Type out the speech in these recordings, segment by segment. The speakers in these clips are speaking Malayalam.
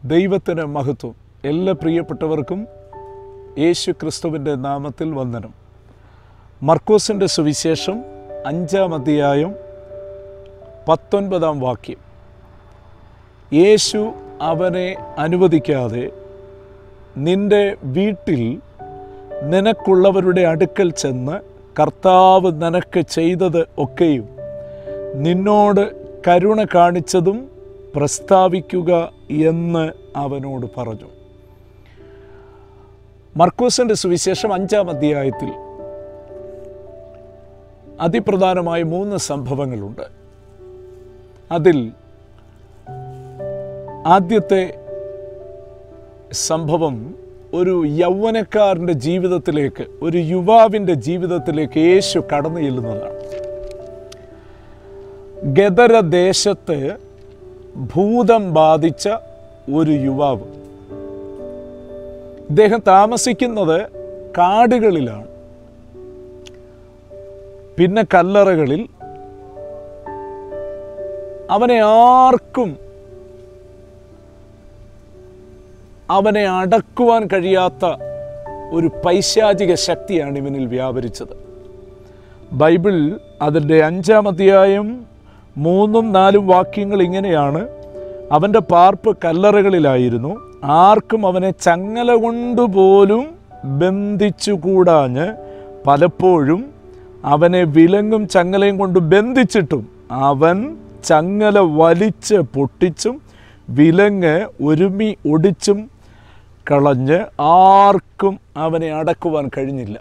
ദൈവത്തിന് മഹത്വം എല്ലാ പ്രിയപ്പെട്ടവർക്കും യേശു ക്രിസ്തുവിൻ്റെ നാമത്തിൽ വന്ദനം മർക്കോസിൻ്റെ സുവിശേഷം അഞ്ചാം അധ്യായം പത്തൊൻപതാം വാക്യം യേശു അവനെ അനുവദിക്കാതെ നിന്റെ വീട്ടിൽ നിനക്കുള്ളവരുടെ അടുക്കൽ ചെന്ന് കർത്താവ് നിനക്ക് ചെയ്തത് ഒക്കെയും നിന്നോട് കരുണ കാണിച്ചതും പ്രസ്താവിക്കുക എന്ന് അവനോട് പറഞ്ഞു മർക്കോസിൻ്റെ സുവിശേഷം അഞ്ചാം അധ്യായത്തിൽ അതിപ്രധാനമായ മൂന്ന് സംഭവങ്ങളുണ്ട് അതിൽ ആദ്യത്തെ സംഭവം ഒരു യൗവനക്കാരൻ്റെ ജീവിതത്തിലേക്ക് ഒരു യുവാവിൻ്റെ ജീവിതത്തിലേക്ക് യേശു കടന്നു ചെല്ലുന്നതാണ് ഗദര ദേശത്ത് ഭൂതം ബാധിച്ച ഒരു യുവാവ് ഇദ്ദേഹം താമസിക്കുന്നത് കാടുകളിലാണ് പിന്നെ കല്ലറകളിൽ അവനെ ആർക്കും അവനെ അടക്കുവാൻ കഴിയാത്ത ഒരു പൈശാചിക ശക്തിയാണ് ഇവനിൽ വ്യാപരിച്ചത് ബൈബിൾ അതിൻ്റെ അഞ്ചാം അധ്യായം മൂന്നും നാലും വാക്യങ്ങൾ ഇങ്ങനെയാണ് അവൻ്റെ പാർപ്പ് കല്ലറകളിലായിരുന്നു ആർക്കും അവനെ ചങ്ങല കൊണ്ടുപോലും ബന്ധിച്ചുകൂടാഞ്ഞ് പലപ്പോഴും അവനെ വിലങ്ങും ചങ്ങലയും കൊണ്ട് ബന്ധിച്ചിട്ടും അവൻ ചങ്ങല വലിച്ച് പൊട്ടിച്ചും വിലങ്ങ് ഒരുമി ഒടിച്ചും കളഞ്ഞ് ആർക്കും അവനെ അടക്കുവാൻ കഴിഞ്ഞില്ല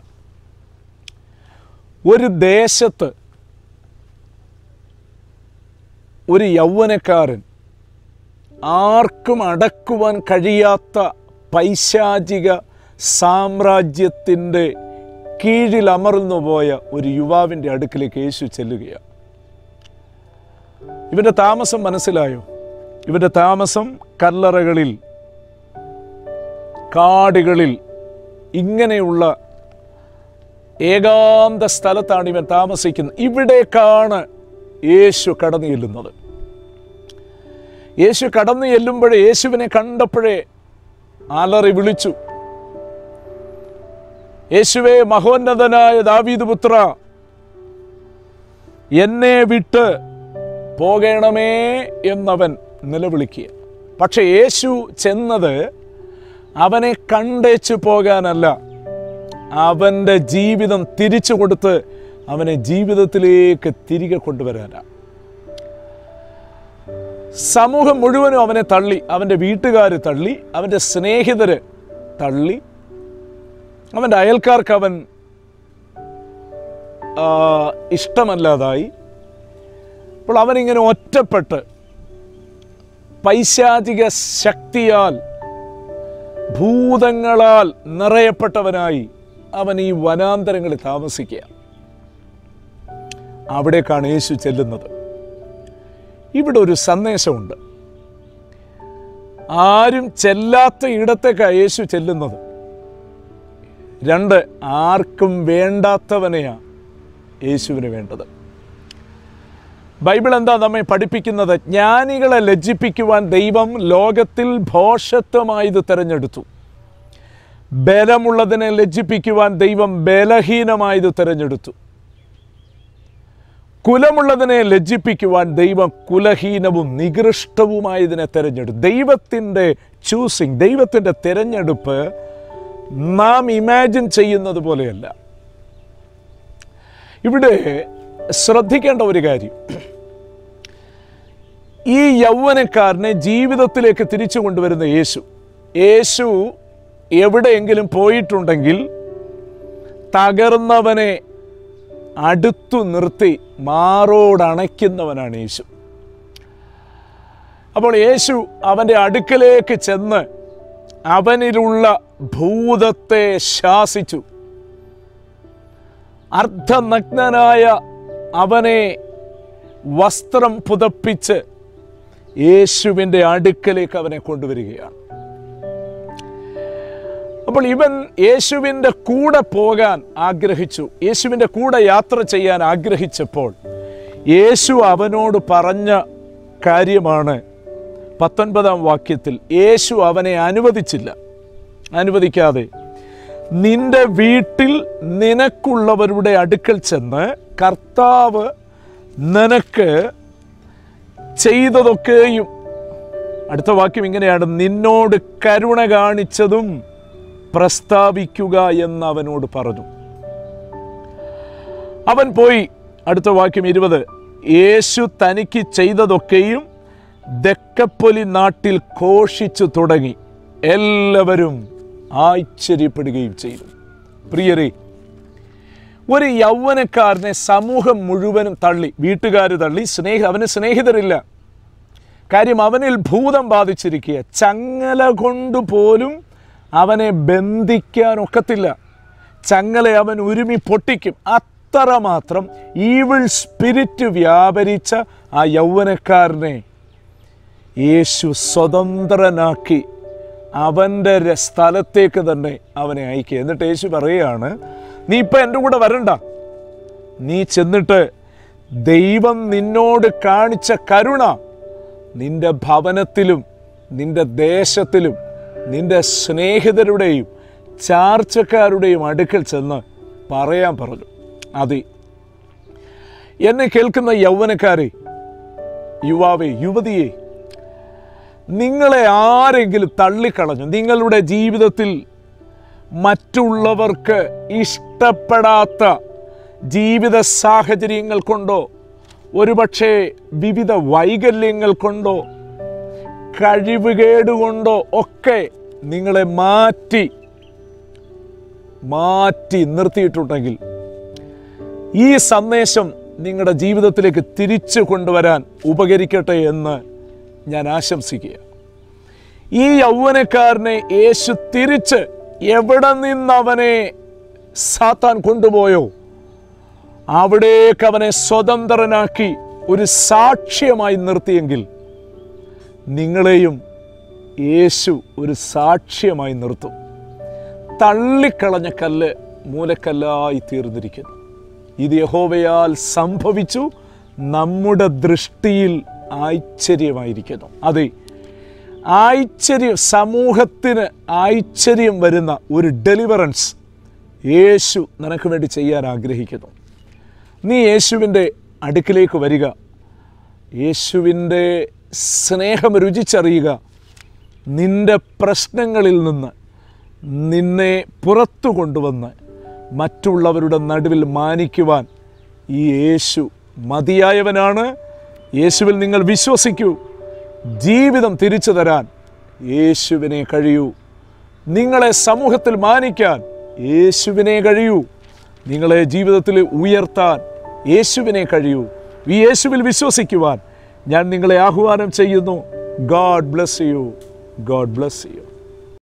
ഒരു ദേശത്ത് ഒരു യൗവനക്കാരൻ ആർക്കും അടക്കുവാൻ കഴിയാത്ത പൈശാചിക സാമ്രാജ്യത്തിൻ്റെ കീഴിൽ അമർന്നു പോയ ഒരു യുവാവിൻ്റെ അടുക്കിലേക്ക് യേശു ചെല്ലുകയാണ് ഇവൻ്റെ താമസം മനസ്സിലായോ ഇവൻ്റെ താമസം കല്ലറകളിൽ കാടുകളിൽ ഇങ്ങനെയുള്ള ഏകാന്ത സ്ഥലത്താണ് ഇവൻ താമസിക്കുന്നത് ഇവിടേക്കാണ് യേശു കടന്നു ചെല്ലുന്നത് യേശു കടന്നു ചെല്ലുമ്പോഴേ യേശുവിനെ കണ്ടപ്പോഴേ അലറി വിളിച്ചു യേശുവേ മഹോന്നതനായ ദാവീദ് പുത്ര എന്നെ വിട്ട് പോകണമേ എന്നവൻ നിലവിളിക്കുക പക്ഷെ യേശു ചെന്നത് അവനെ കണ്ടേച്ചു പോകാനല്ല അവൻ്റെ ജീവിതം തിരിച്ചു കൊടുത്ത് അവനെ ജീവിതത്തിലേക്ക് തിരികെ കൊണ്ടുവരാനാണ് സമൂഹം മുഴുവനും അവനെ തള്ളി അവൻ്റെ വീട്ടുകാർ തള്ളി അവൻ്റെ സ്നേഹിതര് തള്ളി അവൻ്റെ അയൽക്കാർക്ക് അവൻ ആ, ഇഷ്ടമല്ലാതായി അപ്പോൾ അവനിങ്ങനെ ഒറ്റപ്പെട്ട് പൈശാചിക ശക്തിയാൽ ഭൂതങ്ങളാൽ നിറയപ്പെട്ടവനായി അവൻ ഈ വനാന്തരങ്ങളിൽ താമസിക്കുക അവിടേക്കാണ് യേശു ചെല്ലുന്നത് ഇവിടെ ഒരു സന്ദേശമുണ്ട് ആരും ചെല്ലാത്ത ഇടത്തേക്കാണ് യേശു ചെല്ലുന്നത് രണ്ട് ആർക്കും വേണ്ടാത്തവനെയാണ് യേശുവിന് വേണ്ടത് ബൈബിൾ എന്താ നമ്മെ പഠിപ്പിക്കുന്നത് ജ്ഞാനികളെ ലജ്ജിപ്പിക്കുവാൻ ദൈവം ലോകത്തിൽ ഭോഷത്വമായത് തിരഞ്ഞെടുത്തു ബലമുള്ളതിനെ ലജ്ജിപ്പിക്കുവാൻ ദൈവം ബലഹീനമായത് തിരഞ്ഞെടുത്തു കുലമുള്ളതിനെ ലജ്ജിപ്പിക്കുവാൻ ദൈവം കുലഹീനവും നികൃഷ്ടവുമായതിനെ തിരഞ്ഞെടുത്തു ദൈവത്തിൻ്റെ ചൂസിങ് ദൈവത്തിൻ്റെ തിരഞ്ഞെടുപ്പ് നാം ഇമാജിൻ ചെയ്യുന്നത് പോലെയല്ല ഇവിടെ ശ്രദ്ധിക്കേണ്ട ഒരു കാര്യം ഈ യൗവനക്കാരനെ ജീവിതത്തിലേക്ക് തിരിച്ചു കൊണ്ടുവരുന്ന യേശു യേശു എവിടെയെങ്കിലും പോയിട്ടുണ്ടെങ്കിൽ തകർന്നവനെ അടുത്തു നിർത്തി മാറോടണയ്ക്കുന്നവനാണ് യേശു അപ്പോൾ യേശു അവൻ്റെ അടുക്കലേക്ക് ചെന്ന് അവനിലുള്ള ഭൂതത്തെ ശാസിച്ചു അർദ്ധനഗ്നനായ അവനെ വസ്ത്രം പുതപ്പിച്ച് യേശുവിൻ്റെ അടുക്കലേക്ക് അവനെ കൊണ്ടുവരികയാണ് അപ്പോൾ ഇവൻ യേശുവിൻ്റെ കൂടെ പോകാൻ ആഗ്രഹിച്ചു യേശുവിൻ്റെ കൂടെ യാത്ര ചെയ്യാൻ ആഗ്രഹിച്ചപ്പോൾ യേശു അവനോട് പറഞ്ഞ കാര്യമാണ് പത്തൊൻപതാം വാക്യത്തിൽ യേശു അവനെ അനുവദിച്ചില്ല അനുവദിക്കാതെ നിന്റെ വീട്ടിൽ നിനക്കുള്ളവരുടെ അടുക്കൽ ചെന്ന് കർത്താവ് നിനക്ക് ചെയ്തതൊക്കെയും അടുത്ത വാക്യം ഇങ്ങനെയാണ് നിന്നോട് കരുണ കാണിച്ചതും പ്രസ്താവിക്കുക എന്ന് അവനോട് പറഞ്ഞു അവൻ പോയി അടുത്ത വാക്യം ഇരുപത് യേശു തനിക്ക് ചെയ്തതൊക്കെയും ദക്കപ്പൊലി നാട്ടിൽ ഘോഷിച്ചു തുടങ്ങി എല്ലാവരും ആശ്ചര്യപ്പെടുകയും ചെയ്തു പ്രിയരെ ഒരു യൗവനക്കാരനെ സമൂഹം മുഴുവനും തള്ളി വീട്ടുകാർ തള്ളി സ്നേഹ അവന് സ്നേഹിതരില്ല കാര്യം അവനിൽ ഭൂതം ബാധിച്ചിരിക്കുക ചങ്ങല കൊണ്ട് പോലും അവനെ ബന്ധിക്കാൻ ഒക്കത്തില്ല ചങ്ങല അവൻ ഉരുമി പൊട്ടിക്കും അത്രമാത്രം ഈവിൾ സ്പിരിറ്റ് വ്യാപരിച്ച ആ യൗവനക്കാരനെ യേശു സ്വതന്ത്രനാക്കി അവൻ്റെ ര- സ്ഥലത്തേക്ക് തന്നെ അവനെ അയക്കുക എന്നിട്ട് യേശു പറയുകയാണ് നീ ഇപ്പം എൻ്റെ കൂടെ വരണ്ട നീ ചെന്നിട്ട് ദൈവം നിന്നോട് കാണിച്ച കരുണ നിന്റെ ഭവനത്തിലും നിന്റെ ദേശത്തിലും നിന്റെ സ്നേഹിതരുടെയും ചാർച്ചക്കാരുടെയും അടുക്കൽ ചെന്ന് പറയാൻ പറഞ്ഞു അതെ എന്നെ കേൾക്കുന്ന യൗവനക്കാരെ യുവാവേ യുവതിയെ നിങ്ങളെ ആരെങ്കിലും തള്ളിക്കളഞ്ഞു നിങ്ങളുടെ ജീവിതത്തിൽ മറ്റുള്ളവർക്ക് ഇഷ്ടപ്പെടാത്ത ജീവിത സാഹചര്യങ്ങൾ കൊണ്ടോ ഒരുപക്ഷെ വിവിധ വൈകല്യങ്ങൾ കൊണ്ടോ കഴിവുകേട് കൊണ്ടോ ഒക്കെ നിങ്ങളെ മാറ്റി മാറ്റി നിർത്തിയിട്ടുണ്ടെങ്കിൽ ഈ സന്ദേശം നിങ്ങളുടെ ജീവിതത്തിലേക്ക് തിരിച്ചു കൊണ്ടുവരാൻ ഉപകരിക്കട്ടെ എന്ന് ഞാൻ ആശംസിക്കുക ഈ യൗവനക്കാരനെ യേശു തിരിച്ച് എവിടെ നിന്നവനെ സാത്താൻ കൊണ്ടുപോയോ അവിടേക്ക് അവനെ സ്വതന്ത്രനാക്കി ഒരു സാക്ഷ്യമായി നിർത്തിയെങ്കിൽ നിങ്ങളെയും യേശു ഒരു സാക്ഷ്യമായി നിർത്തും തള്ളിക്കളഞ്ഞ കല്ല് മൂലക്കല്ലായി തീർന്നിരിക്കുന്നു ഇത് യഹോവയാൽ സംഭവിച്ചു നമ്മുടെ ദൃഷ്ടിയിൽ ആശ്ചര്യമായിരിക്കുന്നു അതെ ആശ്ചര്യം സമൂഹത്തിന് ആശ്ചര്യം വരുന്ന ഒരു ഡെലിവറൻസ് യേശു നിനക്ക് വേണ്ടി ചെയ്യാൻ ആഗ്രഹിക്കുന്നു നീ യേശുവിൻ്റെ അടുക്കിലേക്ക് വരിക യേശുവിൻ്റെ സ്നേഹം രുചിച്ചറിയുക നിന്റെ പ്രശ്നങ്ങളിൽ നിന്ന് നിന്നെ പുറത്തു കൊണ്ടുവന്ന് മറ്റുള്ളവരുടെ നടുവിൽ മാനിക്കുവാൻ ഈ യേശു മതിയായവനാണ് യേശുവിൽ നിങ്ങൾ വിശ്വസിക്കൂ ജീവിതം തിരിച്ചു തരാൻ യേശുവിനെ കഴിയൂ നിങ്ങളെ സമൂഹത്തിൽ മാനിക്കാൻ യേശുവിനെ കഴിയൂ നിങ്ങളെ ജീവിതത്തിൽ ഉയർത്താൻ യേശുവിനെ കഴിയൂ ഈ യേശുവിൽ വിശ്വസിക്കുവാൻ ഞാൻ നിങ്ങളെ ആഹ്വാനം ചെയ്യുന്നു God bless you God bless U